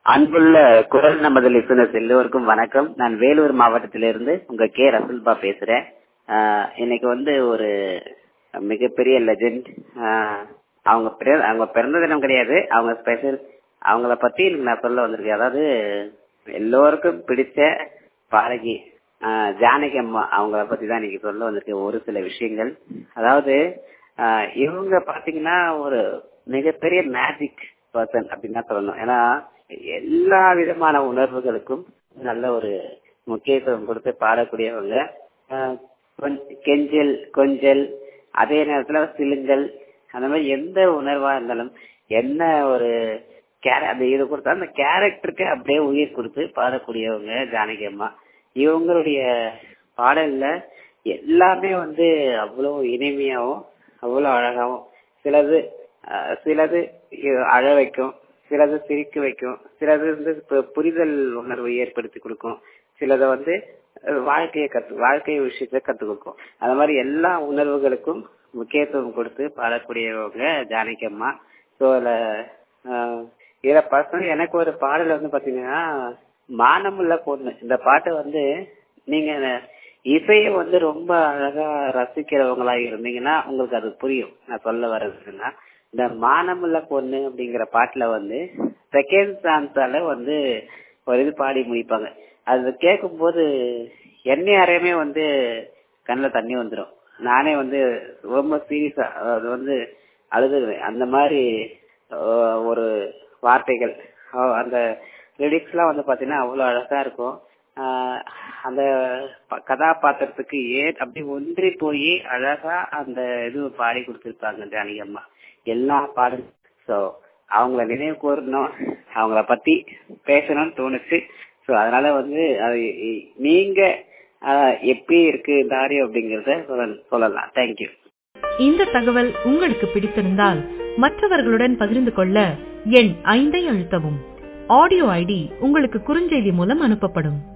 அன்புள்ள குரல் நமது லிசனர்ஸ் எல்லோருக்கும் வணக்கம் நான் வேலூர் மாவட்டத்திலிருந்து உங்க கே ரசுல்பா பேசுறேன் ஆஹ் இன்னைக்கு வந்து ஒரு மிகப்பெரிய லெஜெண்ட் அவங்க பிற- அவங்க பிறந்த தினம் கிடையாது அவங்க ஸ்பெஷல் அவங்கள பத்தி இன்னைக்கு நான் சொல்ல வந்திருக்கேன் அதாவது எல்லோருக்கும் பிடிச்ச பாடகி ஆஹ் ஜானகி அம்மா அவங்கள பத்தி தான் இன்னைக்கு சொல்ல வந்திருக்கேன் ஒரு சில விஷயங்கள் அதாவது ஆஹ் இவங்க பாத்தீங்கன்னா ஒரு மிகப்பெரிய மேஜிக் பர்சன் அப்படின்னு தான் சொல்லணும் ஏன்னா எல்லா விதமான உணர்வுகளுக்கும் நல்ல ஒரு முக்கியத்துவம் கொடுத்து பாடக்கூடியவங்க ஆஹ் கொஞ்ச- கெஞ்சல் கொஞ்சல் அதே நேரத்துல சிலுங்கல் அந்த மாதிரி எந்த உணர்வா இருந்தாலும் என்ன ஒரு கேர- அந்த இது கொடுத்தா அந்த கேரக்டருக்கு அப்படியே உயிர் கொடுத்து பாடக்கூடியவங்க ஜானகி அம்மா இவங்களுடைய பாடல்ல எல்லாமே வந்து அவ்வளவு இனிமையாவும் அவ்வளவு அழகாவும் சிலது அஹ், சிலது இ- அழ வைக்கும் சிலது சிரிக்க வைக்கும் சிலது வந்து பு- புரிதல் உணர்வை ஏற்படுத்தி கொடுக்கும் சிலதை வந்து அஹ், வாழ்க்கையை கத்து வாழ்க்கை விஷயத்தை கத்து கொடுக்கும் அந்த மாதிரி எல்லா உணர்வுகளுக்கும் முக்கியத்துவம் கொடுத்து பாடக்கூடியவங்க ஜானகி அம்மா ஸோ இதுல பர்சனல் எனக்கு ஒரு பாடல் வந்து பாத்தீங்கன்னா மானமுள்ள பொண்ணு இந்த பாட்டு வந்து நீங்க இசையை வந்து ரொம்ப அழகா ரசிக்கிறவங்களா இருந்தீங்கன்னா உங்களுக்கு அது புரியும் நான் சொல்ல வர்றதுன்னா இந்த மானமுள்ள பொண்ணு அப்படிங்கிற பாட்டுல வந்து செகண்ட் சான்ஸால வந்து ஒரு இது பாடி முடிப்பாங்க அது கேட்கும் போது என்னை யாரையுமே வந்து கண்ணுல தண்ணி வந்துடும் நானே வந்து ரொம்ப சீரியஸா அது வந்து அழுதுருவேன் அந்த மாதிரி அஹ், ஒரு வார்த்தைகள் அஹ், அந்த லிரிக்ஸ் எல்லாம் வந்து பாத்தீங்கன்னா அவ்வளவு அழகா இருக்கும் ஆஹ், அந்த ப- கதாபாத்திரத்துக்கு ஏ அப்படி ஒன்றி போய் அழகா அந்த இது பாடி கொடுத்திருப்பாங்க ஜானகி அம்மா எல்லா பாடல் சோ அவங்கள நினைவு கூறணும் அவங்கள பத்தி பேசணும்னு தோணுச்சு சோ அதனால வந்து அது இ- நீங்க ஆஹ், எப்படி இருக்கு இந்த ஆடியோ அப்படிங்கறத சொல்ல- சொல்லலாம் தேங்க்யூ இந்த தகவல் உங்களுக்கு பிடித்திருந்தால் மற்றவர்களுடன் பகிர்ந்து கொள்ள எண் ஐந்தை அழுத்தவும் ஆடியோ ஐடி உங்களுக்கு குறுஞ்செய்தி மூலம் அனுப்பப்படும்